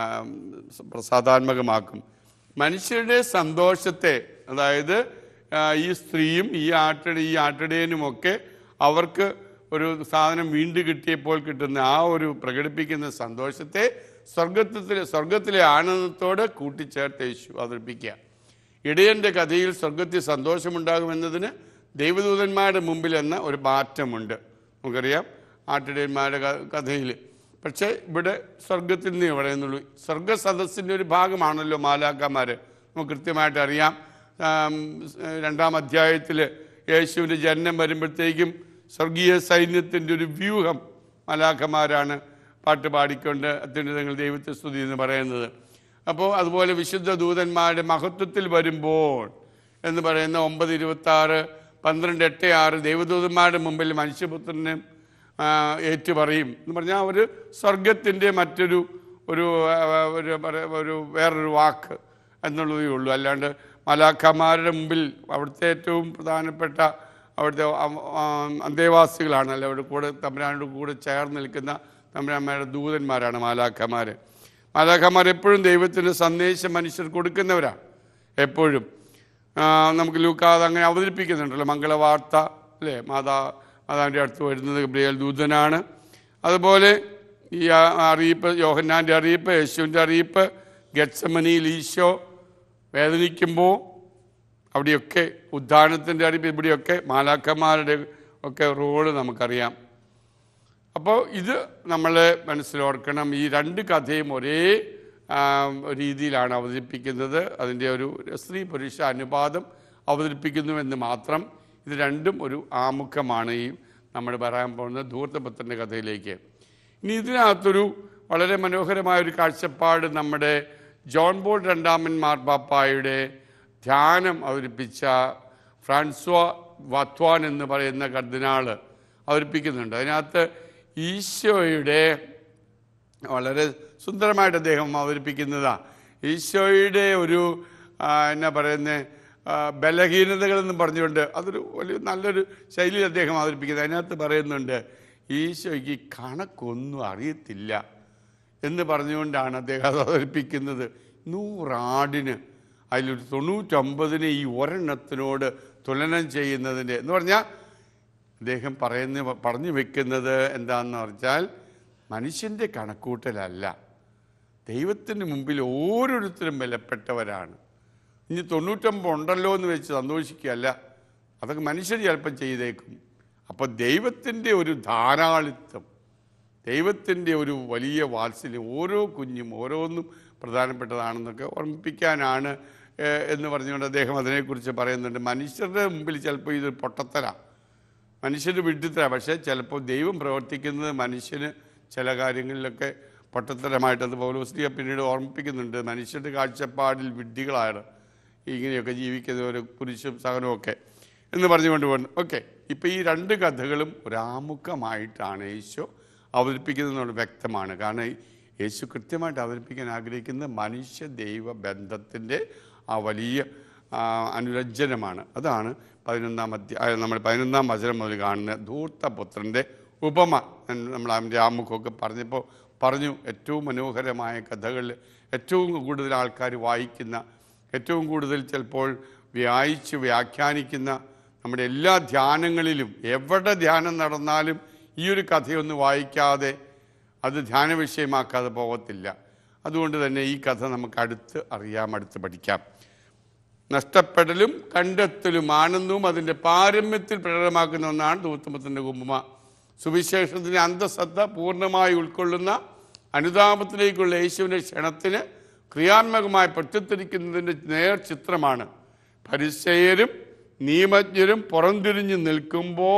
പ്രസാദാത്മകമാക്കും മനുഷ്യരുടെ സന്തോഷത്തെ അതായത് ആ, ഈ സ്ത്രീയും ഈ ആട്ടട ഈ ആട്ടിടയനുമൊക്കെ അവർക്ക് ഒരു സാധനം വീണ്ടും കിട്ടിയപ്പോൾ കിട്ടുന്ന ആ ഒരു പ്രകടിപ്പിക്കുന്ന സന്തോഷത്തെ സ്വർഗത്തിലെ സ്വർഗത്തിലെ ആനന്ദത്തോട് കൂട്ടിച്ചേർത്ത് യേശു അവതരിപ്പിക്കുക ഇടയൻ്റെ കഥയിൽ സ്വർഗത്തിൽ സന്തോഷമുണ്ടാകുമെന്നതിന് ദൈവദൂതന്മാരുടെ മുമ്പിൽ എന്ന ഒരു മാറ്റമുണ്ട് നമുക്കറിയാം ആട്ടിടയന്മാരുടെ കഥയിൽ പക്ഷേ ഇവിടെ സ്വർഗത്തിൽ നിന്ന് പറയുന്നുള്ളൂ സ്വർഗ സദസ്സിൻ്റെ ഒരു ഭാഗമാണല്ലോ മാലാക്കന്മാർ നമുക്ക് കൃത്യമായിട്ട് അറിയാം ആം, രണ്ടാം അധ്യായത്തിൽ യേശുവിൻ്റെ ജനനം വരുമ്പോഴത്തേക്കും സ്വർഗീയ സൈന്യത്തിൻ്റെ ഒരു വ്യൂഹം മലാഖമാരാണ് പാട്ട് പാടിക്കൊണ്ട് അത്യുന്നതങ്ങൾ ദൈവത്തെ സ്തുതി എന്ന് പറയുന്നത് അപ്പോൾ അതുപോലെ വിശുദ്ധ ദൂതന്മാരുടെ മഹത്വത്തിൽ വരുമ്പോൾ എന്ന് പറയുന്ന ഒമ്പത് ഇരുപത്തി ആറ് പന്ത്രണ്ട് എട്ട് ആറ് ദൈവദൂതന്മാരുടെ മുമ്പിൽ മനുഷ്യപുത്രനെ ആ, ഏറ്റുപറയും എന്ന് പറഞ്ഞാൽ ഒരു സ്വർഗത്തിൻ്റെ മറ്റൊരു ഒരു ആ, ഒരു പറ- ഒരു വേറൊരു വാക്ക് എന്നുള്ളതേ ഉള്ളൂ അല്ലാണ്ട് മലാഖമാരുടെ മുമ്പിൽ അവിടുത്തെ ഏറ്റവും പ്രധാനപ്പെട്ട അവിടുത്തെ അം- ആ, അന്തേവാസികളാണ് അല്ല അവരുടെ കൂടെ തമ്പുരാനോട് കൂടെ ചേർന്ന് നിൽക്കുന്ന തമ്പുരാന്മാരുടെ ദൂതന്മാരാണ് മാലാഖമാർ മാലാഖമാർ എപ്പോഴും ദൈവത്തിൻ്റെ സന്ദേശം മനുഷ്യർ കൊടുക്കുന്നവരാണ് എപ്പോഴും ആ, നമുക്ക് ലൂക്കാത് അങ്ങനെ അവതരിപ്പിക്കുന്നുണ്ടല്ലോ മംഗളവാർത്ത അല്ലേ മാതാ മാതാവിൻ്റെ അടുത്ത് വരുന്നത് ഗബ്രിയേൽ ദൂതനാണ് അതുപോലെ ഈ ആ- അറിയിപ്പ് യോഹന്നാൻ്റെ അറിയിപ്പ് യേശുവിൻ്റെ അറിയിപ്പ് ഗത്സമനിയിൽ ഈശോ വേദനിക്കുമ്പോൾ അവിടെയൊക്കെ ഉദ്ധാനത്തിൻ്റെ അറിയിപ്പ് ഇവിടെയൊക്കെ മാലാക്കന്മാരുടെ ഒക്കെ റോള് നമുക്കറിയാം അപ്പോൾ ഇത് നമ്മൾ മനസ്സിലോർക്കണം ഈ രണ്ട് കഥയും ഒരേ ആ, രീതിയിലാണ് അവതരിപ്പിക്കുന്നത് അതിൻ്റെ ഒരു സ്ത്രീ പുരുഷ അനുപാതം അവതരിപ്പിക്കുന്നുവെന്ന് മാത്രം ഇത് രണ്ടും ഒരു ആമുഖമാണ് ഈ നമ്മൾ പറയാൻ പോകുന്ന ധൂർത്തപുത്രൻ്റെ കഥയിലേക്ക് ഇനി ഇതിനകത്തൊരു വളരെ മനോഹരമായ ഒരു കാഴ്ചപ്പാട് നമ്മുടെ ജോൺ ബോൾ രണ്ടാമൻ മാർപ്പാപ്പായുടെ ധ്യാനം അവതരിപ്പിച്ച ഫ്രാൻസ്വ വത്വാൻ എന്ന് പറയുന്ന കർദിനാള് അവതരിപ്പിക്കുന്നുണ്ട് അതിനകത്ത് ഈശോയുടെ വളരെ സുന്ദരമായിട്ട് അദ്ദേഹം അവതരിപ്പിക്കുന്നതാണ് ഈശോയുടെ ഒരു ആ, എന്നാ പറയുന്നത് ബലഹീനതകളെന്നും പറഞ്ഞുകൊണ്ട് അതൊരു വലിയ നല്ലൊരു ശൈലിയിൽ അദ്ദേഹം അവതരിപ്പിക്കുന്നത് അതിനകത്ത് പറയുന്നുണ്ട് ഈശോയ്ക്ക് കണക്കൊന്നും അറിയത്തില്ല എന്ന് പറഞ്ഞുകൊണ്ടാണ് അദ്ദേഹം അത് അവതരിപ്പിക്കുന്നത് നൂറാടിന് അതിലൊരു തൊണ്ണൂറ്റൊമ്പതിന് ഈ ഒരെണ്ണത്തിനോട് തുലനം ചെയ്യുന്നതിൻ്റെ എന്ന് പറഞ്ഞാൽ അദ്ദേഹം പറയുന്ന പറഞ്ഞു വെക്കുന്നത് എന്താണെന്ന് പറഞ്ഞാൽ മനുഷ്യൻ്റെ കണക്കൂട്ടലല്ല ദൈവത്തിന് മുമ്പിൽ ഓരോരുത്തരും വിലപ്പെട്ടവരാണ് ഇനി തൊണ്ണൂറ്റൊമ്പത് ഉണ്ടല്ലോ എന്ന് വെച്ച് സന്തോഷിക്കുകയല്ല അതൊക്കെ മനുഷ്യർ ചിലപ്പം ചെയ്തേക്കും അപ്പോൾ ദൈവത്തിൻ്റെ ഒരു ധാരാളിത്വം ദൈവത്തിൻ്റെ ഒരു വലിയ വാത്സല്യം ഓരോ കുഞ്ഞും ഓരോന്നും പ്രധാനപ്പെട്ടതാണെന്നൊക്കെ ഓർമ്മിപ്പിക്കാനാണ് ഏഹ്, എന്ന് പറഞ്ഞുകൊണ്ട് അദ്ദേഹം അതിനെക്കുറിച്ച് പറയുന്നുണ്ട് മനുഷ്യരുടെ മുമ്പിൽ ചിലപ്പോൾ ഇത് പൊട്ടത്തര മനുഷ്യർ വിഡ്ഢിത്തര പക്ഷേ ചിലപ്പോൾ ദൈവം പ്രവർത്തിക്കുന്നത് മനുഷ്യന് ചില കാര്യങ്ങളിലൊക്കെ പൊട്ടത്തരമായിട്ട് അത് പൗലോസ്ലിയ പിന്നീട് ഓർമ്മിപ്പിക്കുന്നുണ്ട് മനുഷ്യരുടെ കാഴ്ചപ്പാടിൽ വിഡ്ഢികളാണ് ഇങ്ങനെയൊക്കെ ജീവിക്കുന്ന ഒരു കുരിശും സഹനവും ഒക്കെ എന്ന് പറഞ്ഞുകൊണ്ട് പോകുന്നു ഓക്കെ ഇപ്പം ഈ രണ്ട് കഥകളും ഒരാമുഖമായിട്ടാണ് യേശു അവതരിപ്പിക്കുന്നത് വ്യക്തമാണ് കാരണം യേശു കൃത്യമായിട്ട് അവതരിപ്പിക്കാൻ ആഗ്രഹിക്കുന്നത് മനുഷ്യ ദൈവ ബന്ധത്തിൻ്റെ ആ വലിയ ആ, അനുരഞ്ജനമാണ് അതാണ് പതിനൊന്നാം അധ്യായം നമ്മൾ പതിനൊന്നാം വചനം മുതൽ കാണുന്ന ധൂർത്തപുത്രൻ്റെ ഉപമ എന്ന് നമ്മൾ അതിൻ്റെ ആമുഖമൊക്കെ പറഞ്ഞപ്പോൾ പറഞ്ഞു ഏറ്റവും മനോഹരമായ കഥകൾ ഏറ്റവും കൂടുതൽ ആൾക്കാർ വായിക്കുന്ന ഏറ്റവും കൂടുതൽ ചിലപ്പോൾ വായിച്ച് വ്യാഖ്യാനിക്കുന്ന നമ്മുടെ എല്ലാ ധ്യാനങ്ങളിലും എവിടെ ധ്യാനം നടന്നാലും ഈ ഒരു കഥയൊന്ന് വായിക്കാതെ അത് ധ്യാന വിഷയമാക്കാതെ പോകത്തില്ല അതുകൊണ്ട് തന്നെ ഈ കഥ നമുക്ക് അടുത്ത് അറിയാം അടുത്ത് പഠിക്കാം നഷ്ടപ്പെടലും കണ്ടെത്തലും ആനന്ദവും അതിൻ്റെ പാരമ്യത്തിൽ പ്രകടമാക്കുന്ന ഒന്നാണ് ധൂത്തമത്തിൻ്റെ കുമ്പുമ സുവിശേഷത്തിൻ്റെ അന്തസത്ത പൂർണ്ണമായി ഉൾക്കൊള്ളുന്ന അനുതാപത്തിലേക്കുള്ള യേശുവിൻ്റെ ക്ഷണത്തിന് ക്രിയാത്മകമായി പ്രത്യത്തിരിക്കുന്നതിൻ്റെ നേർ ചിത്രമാണ് പരിസയരും നിയമജ്ഞരും പുറംതിരിഞ്ഞ് നിൽക്കുമ്പോൾ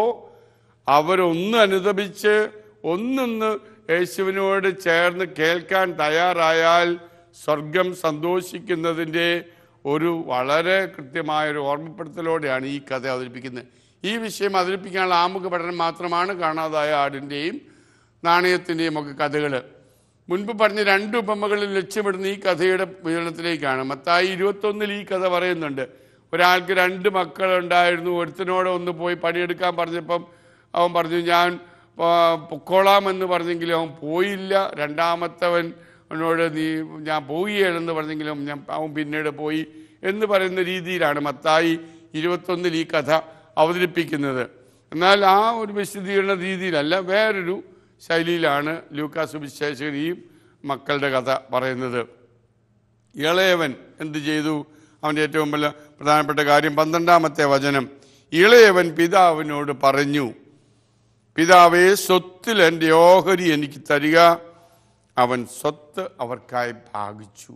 അവരൊന്ന് അനുദപിച്ച് ഒന്നൊന്ന് യേശുവിനോട് ചേർന്ന് കേൾക്കാൻ തയ്യാറായാൽ സ്വർഗം സന്തോഷിക്കുന്നതിൻ്റെ ഒരു വളരെ കൃത്യമായ ഒരു ഓർമ്മപ്പെടുത്തലോടെയാണ് ഈ കഥ അവതരിപ്പിക്കുന്നത് ഈ വിഷയം അവതരിപ്പിക്കാനുള്ള ആമുഖ പഠനം മാത്രമാണ് കാണാതായ ആടിൻ്റെയും നാണയത്തിൻ്റെയും ഒക്കെ കഥകൾ മുൻപ് പറഞ്ഞ രണ്ട് ഉപമകളിൽ ലക്ഷ്യമിടുന്ന ഈ കഥയുടെ വിവരണത്തിലേക്കാണ് മത്തായി ഇരുപത്തൊന്നിൽ ഈ കഥ പറയുന്നുണ്ട് ഒരാൾക്ക് രണ്ട് മക്കളുണ്ടായിരുന്നു ഒരുത്തനോട് ഒന്ന് പോയി പണിയെടുക്കാൻ പറഞ്ഞപ്പം അവൻ പറഞ്ഞു ഞാൻ ആ, പൊക്കോളാമെന്ന് പറഞ്ഞെങ്കിലും അവൻ പോയില്ല രണ്ടാമത്തവൻ അവനോട് നീ ഞാൻ പോവുകയാണെന്ന് പറഞ്ഞെങ്കിലും ഞാൻ അവൻ പിന്നീട് പോയി എന്ന് പറയുന്ന രീതിയിലാണ് മത്തായി ഇരുപത്തൊന്നിൽ ഈ കഥ അവതരിപ്പിക്കുന്നത് എന്നാൽ ആ ഒരു വിശദീകരണ രീതിയിലല്ല വേറൊരു ശൈലിയിലാണ് ലൂക്കാസ് സുവിശേഷകൻ ഈ മക്കളുടെ കഥ പറയുന്നത് ഇളയവൻ എന്ത് ചെയ്തു അവൻ്റെ ഏറ്റവും വലിയ പ്രധാനപ്പെട്ട കാര്യം പന്ത്രണ്ടാമത്തെ വചനം ഇളയവൻ പിതാവിനോട് പറഞ്ഞു പിതാവേ സ്വത്തിൽ എൻ്റെ ഓഹരി എനിക്ക് തരിക അവൻ സ്വത്ത് അവർക്കായി ഭാഗിച്ചു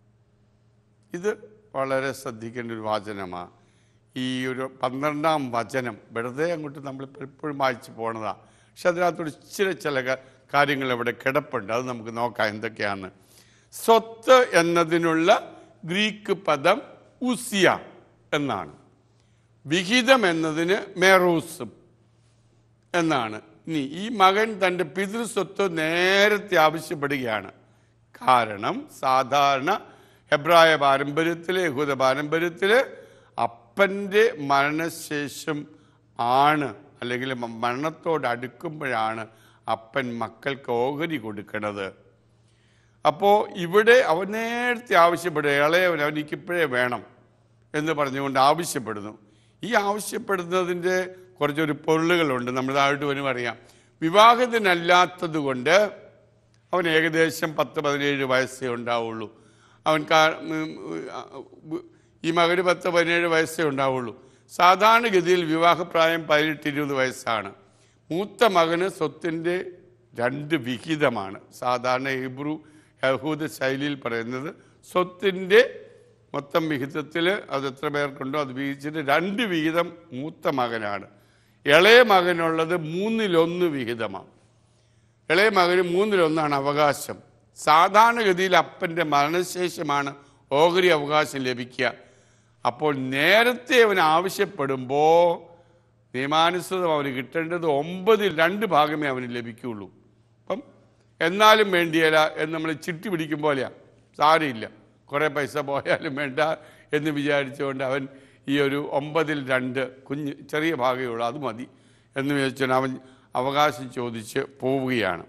ഇത് വളരെ ശ്രദ്ധിക്കേണ്ട ഒരു വാചനമാണ് ഈ ഒരു പന്ത്രണ്ടാം വചനം വെറുതെ അങ്ങോട്ട് നമ്മൾ എപ്പോഴും വായിച്ചു പോണതാണ് പക്ഷെ അതിനകത്തൊരു ഇച്ചിരി ചില ക- കാര്യങ്ങൾ ഇവിടെ കിടപ്പുണ്ട് അത് നമുക്ക് നോക്കാം എന്തൊക്കെയാണ് സ്വത്ത് എന്നതിനുള്ള ഗ്രീക്ക് പദം ഉസിയ എന്നാണ് വിഹിതം എന്നതിന് മെറൂസും എന്നാണ് ഇനി ഈ മകൻ തൻ്റെ പിതൃസ്വത്ത് നേരത്തെ ആവശ്യപ്പെടുകയാണ് കാരണം സാധാരണ ഹെബ്രായ പാരമ്പര്യത്തിൽ യഹൂദ പാരമ്പര്യത്തിൽ അപ്പൻ്റെ മരണശേഷം ആണ് അല്ലെങ്കിൽ മ- മരണത്തോട് അടുക്കുമ്പോഴാണ് അപ്പൻ മക്കൾക്ക് ഓഹരി കൊടുക്കുന്നത് അപ്പോൾ ഇവിടെ അവൻ നേരത്തെ ആവശ്യപ്പെടുക ഇളയവൻ അവനിക്ക് ഇപ്പോഴേ വേണം എന്ന് പറഞ്ഞുകൊണ്ട് ആവശ്യപ്പെടുന്നു ഈ ആവശ്യപ്പെടുന്നതിൻ്റെ കുറച്ചൊരു പൊരുളുകളുണ്ട് നമ്മൾ താഴോട്ട് വരും അറിയാം വിവാഹിതനല്ലാത്തത് കൊണ്ട് അവൻ ഏകദേശം പത്ത് പതിനേഴ് വയസ്സേ ഉണ്ടാവുള്ളൂ അവൻ കാ- ഉം, ഉം, ഈ മകന് പത്ത് പതിനേഴ് വയസ്സേ ഉണ്ടാവുള്ളൂ സാധാരണഗതിയിൽ വിവാഹപ്രായം പതിനെട്ട് ഇരുപത് വയസ്സാണ് മൂത്ത മകന് സ്വത്തിൻ്റെ രണ്ട് വിഹിതമാണ് സാധാരണ ഹിബ്രു യഹൂദ ശൈലിയിൽ പറയുന്നത് സ്വത്തിൻ്റെ മൊത്തം വിഹിതത്തിൽ അത് എത്ര പേർക്കുണ്ടോ അത് വിഹിച്ചിട്ട് രണ്ട് വിഹിതം മൂത്ത മകനാണ് ഇളയ മകനുള്ളത് മൂന്നിലൊന്ന് വിഹിതമാണ് ഇളയ മകന് മൂന്നിലൊന്നാണ് അവകാശം സാധാരണഗതിയിൽ അപ്പൻ്റെ മരണശേഷമാണ് ഓഹരി അവകാശം ലഭിക്കുക അപ്പോൾ നേരത്തെ അവൻ ആവശ്യപ്പെടുമ്പോൾ നിയമാനുസൃതം അവന് കിട്ടേണ്ടത് ഒമ്പതിൽ രണ്ട് ഭാഗമേ അവന് ലഭിക്കുകയുള്ളൂ അപ്പം എന്നാലും വേണ്ടിയല്ല എന്ന് നമ്മൾ ചിട്ടി പിടിക്കും പോലെയാ സാരമില്ല കുറേ പൈസ പോയാലും വേണ്ട എന്ന് വിചാരിച്ചുകൊണ്ട് അവൻ ഈ ഒരു ഒമ്പതിൽ രണ്ട് കുഞ്ഞ് ചെറിയ ഭാഗമേ ഉള്ളൂ അത് മതി എന്ന് വിചാരിച്ചുകൊണ്ട് അവൻ അവകാശം ചോദിച്ച് പോവുകയാണ്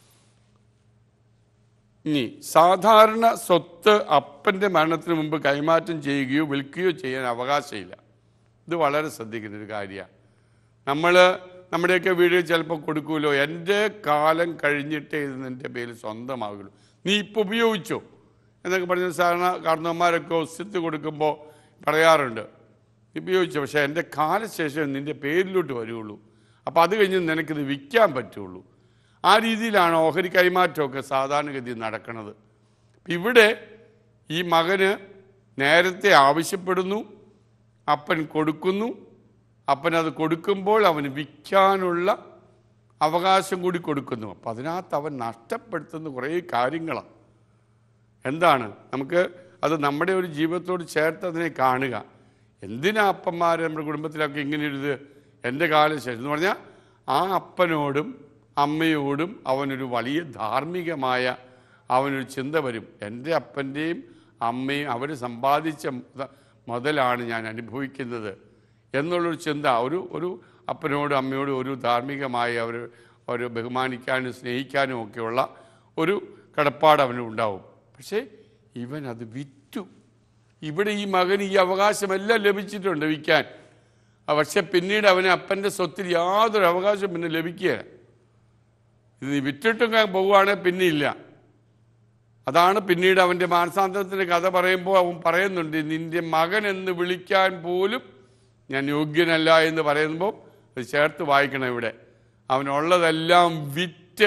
ഇനി സാധാരണ സ്വത്ത് അപ്പൻ്റെ മരണത്തിന് മുമ്പ് കൈമാറ്റം ചെയ്യുകയോ വിൽക്കുകയോ ചെയ്യാൻ അവകാശമില്ല ഇത് വളരെ ശ്രദ്ധിക്കേണ്ട ഒരു കാര്യമാണ് നമ്മൾ നമ്മുടെയൊക്കെ വീഡിയോ ചിലപ്പോൾ കൊടുക്കുമല്ലോ എൻ്റെ കാലം കഴിഞ്ഞിട്ടേ ഇത് നിൻ്റെ പേര് സ്വന്തമാകുള്ളൂ നീ ഇപ്പോൾ ഉപയോഗിച്ചോ എന്നൊക്കെ പറഞ്ഞ സാധാരണ കാരണവന്മാരൊക്കെ ഒസ്യത്ത് കൊടുക്കുമ്പോൾ പറയാറുണ്ട് ഉപയോഗിച്ചു പക്ഷേ എൻ്റെ കാലശേഷം നിൻ്റെ പേരിലോട്ട് വരുള്ളൂ അപ്പോൾ അത് കഴിഞ്ഞ് നിനക്കിത് വിൽക്കാൻ പറ്റുള്ളൂ ആ രീതിയിലാണ് ഓഹരി കൈമാറ്റമൊക്കെ സാധാരണഗതി നടക്കുന്നത് ഇവിടെ ഈ മകന് നേരത്തെ ആവശ്യപ്പെടുന്നു അപ്പൻ കൊടുക്കുന്നു അപ്പൻ അത് കൊടുക്കുമ്പോൾ അവന് വിൽക്കാനുള്ള അവകാശം കൂടി കൊടുക്കുന്നു അപ്പം അതിനകത്ത് അവൻ നഷ്ടപ്പെടുത്തുന്ന കുറേ കാര്യങ്ങളാണ് എന്താണ് നമുക്ക് അത് നമ്മുടെ ഒരു ജീവിതത്തോട് ചേർത്ത് അതിനെ കാണുക എന്തിനാ അപ്പന്മാർ നമ്മുടെ കുടുംബത്തിലൊക്കെ ഇങ്ങനെ ഒരു ഇത് എൻ്റെ കാലശേഷം എന്ന് പറഞ്ഞാൽ ആ അപ്പനോടും അമ്മയോടും അവനൊരു വലിയ ധാർമ്മികമായ അവനൊരു ചിന്ത വരും എൻ്റെ അപ്പൻ്റെയും അമ്മയും അവർ സമ്പാദിച്ച മുത- മുതലാണ് ഞാൻ അനുഭവിക്കുന്നത് എന്നുള്ളൊരു ചിന്ത ഒരു ഒരു അപ്പനോടും അമ്മയോടും ഒരു ധാർമ്മികമായ അവർ അവർ ബഹുമാനിക്കാനും സ്നേഹിക്കാനും ഒക്കെയുള്ള ഒരു കടപ്പാട് അവനുണ്ടാവും പക്ഷേ ഇവൻ അത് വിറ്റു ഇവിടെ ഈ മകൻ ഈ അവകാശമെല്ലാം ലഭിച്ചിട്ടുണ്ട് വിൽക്കാൻ ആ, പക്ഷെ പിന്നീട് അവന് അപ്പൻ്റെ സ്വത്തിൽ യാതൊരു അവകാശം പിന്നെ ലഭിക്കുക ഇത് നീ വിറ്റിട്ടും പോവുകയാണെങ്കിൽ പിന്നെ ഇല്ല അതാണ് പിന്നീട് അവൻ്റെ മാനസാന്തരത്തിൻ്റെ കഥ പറയുമ്പോൾ അവൻ പറയുന്നുണ്ട് നിന്റെ മകൻ എന്ന് വിളിക്കാൻ പോലും ഞാൻ യോഗ്യനല്ല എന്ന് പറയുമ്പോൾ അത് ചേർത്ത് വായിക്കണം ഇവിടെ അവനുള്ളതെല്ലാം വിറ്റ്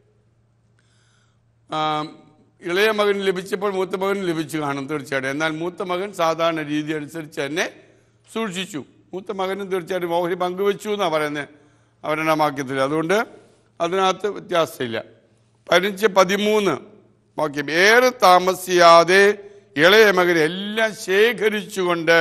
ആ, ഇളയ മകൻ ലഭിച്ചപ്പോൾ മൂത്ത മകൻ ലഭിച്ചു കാണും തീർച്ചയായിട്ടും എന്നാൽ മൂത്ത മകൻ സാധാരണ രീതി അനുസരിച്ച് തന്നെ സൂക്ഷിച്ചു മൂത്ത മകനും തീർച്ചയായിട്ടും ഓഹരി പങ്കുവെച്ചു എന്നാണ് പറയുന്നത് അവരുടെ വാക്യത്തിൽ അതുകൊണ്ട് അതിനകത്ത് വ്യത്യാസമില്ല പതിനഞ്ച് പതിമൂന്ന് വാക്യം ഏറെ താമസിയാതെ ഇളയ മകൻ എല്ലാം ശേഖരിച്ചുകൊണ്ട്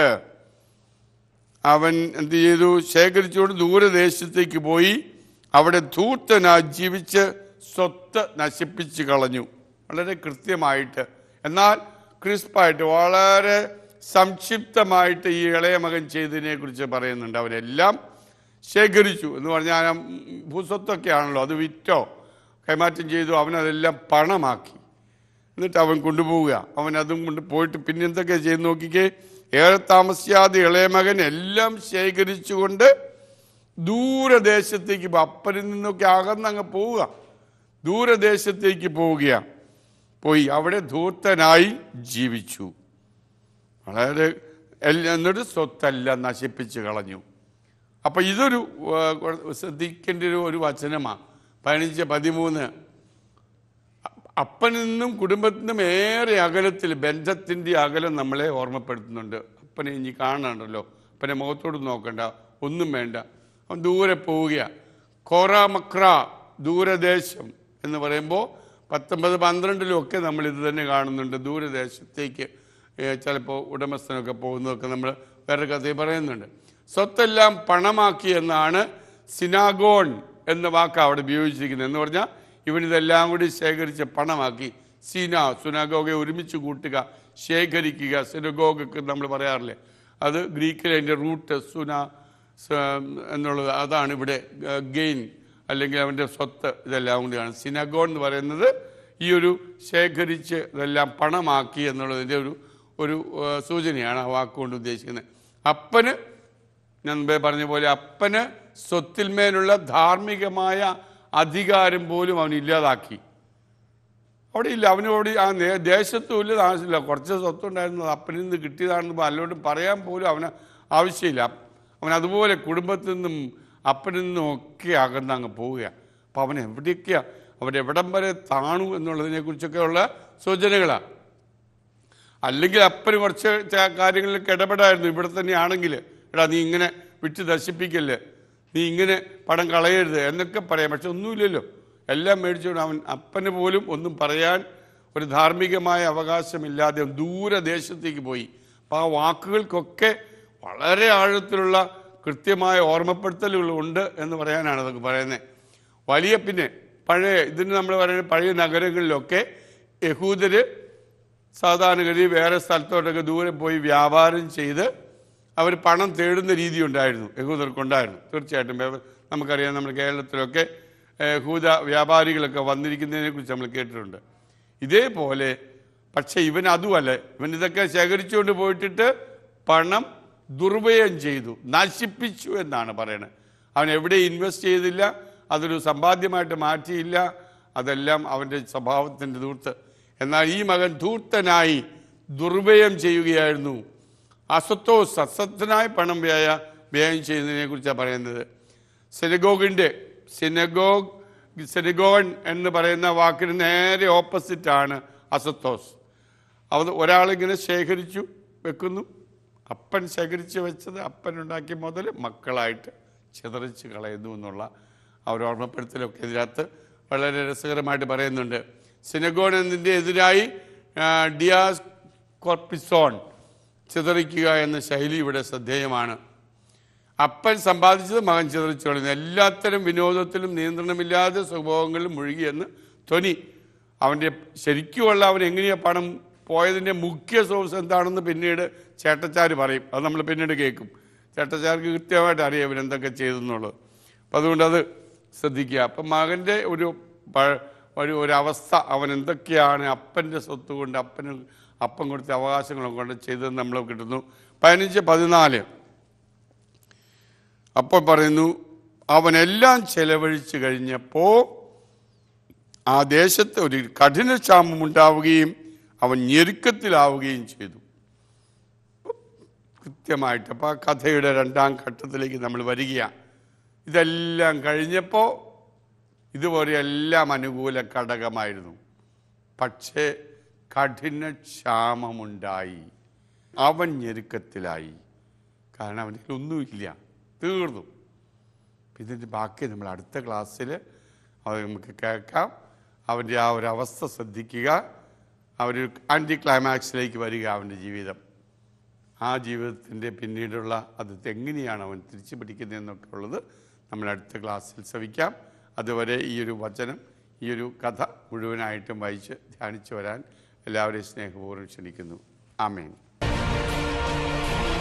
അവൻ എന്ത് ചെയ്തു ശേഖരിച്ചുകൊണ്ട് ദൂരദേശത്തേക്ക് പോയി അവിടെ ധൂർത്തനായി ജീവിച്ച് സ്വത്ത് നശിപ്പിച്ച് കളഞ്ഞു വളരെ കൃത്യമായിട്ട് എന്നാൽ ക്രിസ്പായിട്ട് വളരെ സംക്ഷിപ്തമായിട്ട് ഈ ഇളയ മകൻ ചെയ്തതിനെ കുറിച്ച് പറയുന്നുണ്ട് അവനെല്ലാം ശേഖരിച്ചു എന്ന് പറഞ്ഞാൽ ആ ഭൂസ്വത്തൊക്കെ ആണല്ലോ അത് വിറ്റോ കൈമാറ്റം ചെയ്തു അവനതെല്ലാം പണമാക്കി എന്നിട്ട് അവൻ കൊണ്ടുപോവുക അവൻ അതും കൊണ്ട് പോയിട്ട് പിന്നെ എന്തൊക്കെ ചെയ്ത് നോക്കിക്കേ ഏറെ താമസിയാതെ ഇളയ മകൻ എല്ലാം ശേഖരിച്ചുകൊണ്ട് ദൂരദേശത്തേക്ക് പോ- അപ്പനിൽ നിന്നൊക്കെ അകന്നങ്ങ് പോവുക ദൂരദേശത്തേക്ക് പോവുകയാണ് പോയി അവിടെ ധൂർത്തനായി ജീവിച്ചു വളരെ എല്ലാം എന്നിട്ട് സ്വത്തെല്ലാം നശിപ്പിച്ച് കളഞ്ഞു അപ്പൊ ഇതൊരു ആ, ശ്രദ്ധിക്കേണ്ട ഒരു ഒരു വചനമാണ് പതിനഞ്ച് പതിമൂന്ന് അപ്പനിൽ നിന്നും കുടുംബത്തിൽ നിന്നും ഏറെ അകലത്തിൽ ബന്ധത്തിൻ്റെ അകലം നമ്മളെ ഓർമ്മപ്പെടുത്തുന്നുണ്ട് അപ്പനെ ഇനി കാണണ്ടല്ലോ അപ്പനെ മുഖത്തോട് നോക്കണ്ട ഒന്നും വേണ്ട അവൻ ദൂരെ പോവുക കോറാമക്ര ദൂരദേശം എന്ന് പറയുമ്പോൾ പത്തൊമ്പത് പന്ത്രണ്ടിലും ഒക്കെ നമ്മൾ ഇത് തന്നെ കാണുന്നുണ്ട് ദൂരദേശത്തേക്ക് ചിലപ്പോൾ ഉടമസ്ഥനൊക്കെ പോകുന്നതൊക്കെ നമ്മൾ വേറെ കഥയിൽ പറയുന്നുണ്ട് സ്വത്തെല്ലാം പണമാക്കി എന്നാണ് സിനാഗോൺ എന്ന വാക്ക് അവിടെ ഉപയോഗിച്ചിരിക്കുന്നത് എന്ന് പറഞ്ഞാൽ ഇവനിതെല്ലാം കൂടി ശേഖരിച്ച് പണമാക്കി സീന സുനാഗോഗെ ഒരുമിച്ച് കൂട്ടുക ശേഖരിക്കുക സിനഗോഗൊക്കെ നമ്മൾ പറയാറില്ലേ അത് ഗ്രീക്കിൽ അതിൻ്റെ റൂട്ട് സുന സ- എന്നുള്ളത് അതാണ് ഇവിടെ ഗെയിൻ അല്ലെങ്കിൽ അവൻ്റെ സ്വത്ത് ഇതെല്ലാം കൂടിയാണ് സിനഗോൺ എന്ന് പറയുന്നത് ഈ ഒരു ശേഖരിച്ച് ഇതെല്ലാം പണമാക്കി എന്നുള്ളതിൻ്റെ ഒരു ഒരു ആ, സൂചനയാണ് ആ വാക്കുകൊണ്ട് ഉദ്ദേശിക്കുന്നത് അപ്പന് ഞാൻ മുമ്പേ പറഞ്ഞ പോലെ അപ്പന് സ്വത്തിന്മേലുള്ള ധാർമ്മികമായ അധികാരം പോലും അവൻ ഇല്ലാതാക്കി അവിടെ ഇല്ല അവന് അവിടെ ആ നേ- ദേശത്തും ഇല്ല താമസമില്ല കുറച്ച് സ്വത്തുണ്ടായിരുന്നു അത് അപ്പനിൽ നിന്ന് കിട്ടിയതാണെന്ന് അല്ലോട്ടും പറയാൻ പോലും അവന് ആവശ്യമില്ല അവൻ അതുപോലെ കുടുംബത്തിൽ നിന്നും അപ്പനിൽ നിന്നും ഒക്കെ അകന്ന് അങ്ങ് പോവുകയാണ് അപ്പം അവൻ എവിടെയൊക്കെയാണ് അവൻ എവിടം വരെ താണു എന്നുള്ളതിനെ കുറിച്ചൊക്കെ ഉള്ള സൂചനകളാണ് അല്ലെങ്കിൽ അപ്പന് കുറച്ച് ച- കാര്യങ്ങളിലൊക്കെ ഇടപെടായിരുന്നു ഇവിടെ തന്നെ ആണെങ്കിൽ എടാ നീ ഇങ്ങനെ വിറ്റ് നശിപ്പിക്കല്ലേ നീ ഇങ്ങനെ പണം കളയരുത് എന്നൊക്കെ പറയാം പക്ഷെ ഒന്നുമില്ലല്ലോ എല്ലാം മേടിച്ചുകൊണ്ട് അവൻ അപ്പന് പോലും ഒന്നും പറയാൻ ഒരു ധാർമ്മികമായ അവകാശമില്ലാതെ അവൻ ദൂരദേശത്തേക്ക് പോയി അപ്പം ആ വാക്കുകൾക്കൊക്കെ വളരെ ആഴത്തിലുള്ള കൃത്യമായ ഓർമ്മപ്പെടുത്തലുകൾ ഉണ്ട് എന്ന് പറയാനാണ് അതൊക്കെ പറയുന്നത് വലിയ പിന്നെ പഴയ ഇതിന് നമ്മൾ പറയുന്നത് പഴയ നഗരങ്ങളിലൊക്കെ യഹൂദര് സാധാരണഗതി വേറെ സ്ഥലത്തോട്ടൊക്കെ ദൂരെ പോയി വ്യാപാരം ചെയ്ത് അവർ പണം തേടുന്ന രീതി ഉണ്ടായിരുന്നു യഹൂദർക്കുണ്ടായിരുന്നു തീർച്ചയായിട്ടും വ്യാപ- നമുക്കറിയാം നമ്മുടെ കേരളത്തിലൊക്കെ ഏഹ്, യഹൂദ വ്യാപാരികളൊക്കെ വന്നിരിക്കുന്നതിനെ കുറിച്ച് നമ്മൾ കേട്ടിട്ടുണ്ട് ഇതേപോലെ പക്ഷെ ഇവൻ അതുമല്ല ഇവൻ ഇതൊക്കെ ശേഖരിച്ചുകൊണ്ട് പോയിട്ടിട്ട് പണം ദുർവ്യയം ചെയ്തു നശിപ്പിച്ചു എന്നാണ് പറയുന്നത് അവൻ എവിടെ ഇൻവെസ്റ്റ് ചെയ്തില്ല അതൊരു സമ്പാദ്യമായിട്ട് മാറ്റിയില്ല അതെല്ലാം അവൻ്റെ സ്വഭാവത്തിൻ്റെ ധൂർത്ത് എന്നാൽ ഈ മകൻ ധൂർത്തനായി ദുർവ്യയം ചെയ്യുകയായിരുന്നു അസത്തോ സസത്തിനായി പണം വ്യയ വ്യയം ചെയ്യുന്നതിനെ കുറിച്ചാണ് പറയുന്നത് സിനഗോഗിൻ്റെ സിനഗോഗ് സിനഗോൺ എന്ന് പറയുന്ന വാക്കിന് നേരെ ഓപ്പോസിറ്റാണ് അസത്തോസ് അത് ഒരാളിങ്ങനെ ശേഖരിച്ചു വെക്കുന്നു അപ്പൻ ശേഖരിച്ച് വെച്ചത് അപ്പൻ ഉണ്ടാക്കിയ മുതൽ മക്കളായിട്ട് ചിതറിച്ച് കളയുന്നു എന്നുള്ള ആ ഒരു ഓർമ്മപ്പെടുത്തലൊക്കെ ഇതിനകത്ത് വളരെ രസകരമായിട്ട് പറയുന്നുണ്ട് സിനഗോൺ എന്നതിൻ്റെ എതിരായി ആ, ഡിയാസ് കോർപ്പിസോൺ ചിതറിക്കുക എന്ന ശൈലി ഇവിടെ ശ്രദ്ധേയമാണ് അപ്പൻ സമ്പാദിച്ചത് മകൻ ചിതറിച്ചു കളയുന്നു എല്ലാത്തരം വിനോദത്തിലും നിയന്ത്രണമില്ലാതെ സ്വഭാവങ്ങളിലും മുഴുകിയെന്ന് ധ്വനി അവൻ്റെ ശരിക്കുമുള്ള അവൻ എങ്ങനെയാ പണം പോയതിൻ്റെ മുഖ്യ സോഴ്സ് എന്താണെന്ന് പിന്നീട് ചേട്ടച്ചാർ പറയും അത് നമ്മൾ പിന്നീട് കേൾക്കും ചേട്ടച്ചാർക്ക് കൃത്യമായിട്ട് അറിയാം ഇവൻ എന്തൊക്കെ ചെയ്തു എന്നുള്ളത് അപ്പം അതുകൊണ്ട് അത് ശ്രദ്ധിക്കുക അപ്പം മകൻ്റെ ഒരു പ- ഒരു ഒരവസ്ഥ അവൻ എന്തൊക്കെയാണ് അപ്പൻ്റെ സ്വത്ത് കൊണ്ട് അപ്പന് അപ്പം കൊടുത്ത അവകാശങ്ങളും കൊണ്ട് ചെയ്തതെന്ന് നമ്മൾ കിട്ടുന്നു പതിനഞ്ച് പതിനാല് അപ്പോൾ പറയുന്നു അവനെല്ലാം ചെലവഴിച്ചു കഴിഞ്ഞപ്പോൾ ആ ദേശത്ത് ഒരു കഠിന ക്ഷാമം ഉണ്ടാവുകയും അവൻ ഞെരുക്കത്തിലാവുകയും ചെയ്തു കൃത്യമായിട്ട് അപ്പോൾ ആ കഥയുടെ രണ്ടാം ഘട്ടത്തിലേക്ക് നമ്മൾ വരികയാണ് ഇതെല്ലാം കഴിഞ്ഞപ്പോൾ ഇതുപോലെ എല്ലാം അനുകൂല ഘടകമായിരുന്നു പക്ഷേ കഠിന ക്ഷാമമുണ്ടായി അവൻ ഞെരുക്കത്തിലായി കാരണം അവനിൽ ഒന്നുമില്ല തീർന്നു ഇതിൻ്റെ ബാക്കി നമ്മൾ അടുത്ത ക്ലാസ്സിൽ അത് നമുക്ക് കേൾക്കാം അവൻ്റെ ആ ഒരു അവസ്ഥ ശ്രദ്ധിക്കുക അവർ ആൻറ്റി ക്ലൈമാക്സിലേക്ക് വരിക അവൻ്റെ ജീവിതം ആ ജീവിതത്തിൻ്റെ പിന്നീടുള്ള അത് എങ്ങനെയാണ് അവൻ തിരിച്ചു പിടിക്കുന്നതെന്നൊക്കെ ഉള്ളത് നമ്മൾ അടുത്ത ക്ലാസ്സിൽ ശ്രവിക്കാം അതുവരെ ഈ ഒരു വചനം ഈ ഒരു കഥ മുഴുവനായിട്ടും വായിച്ച് ധ്യാനിച്ചു വരാൻ എല്ലാവരെയും സ്നേഹപൂർവ്വം ക്ഷണിക്കുന്നു ആമേൻ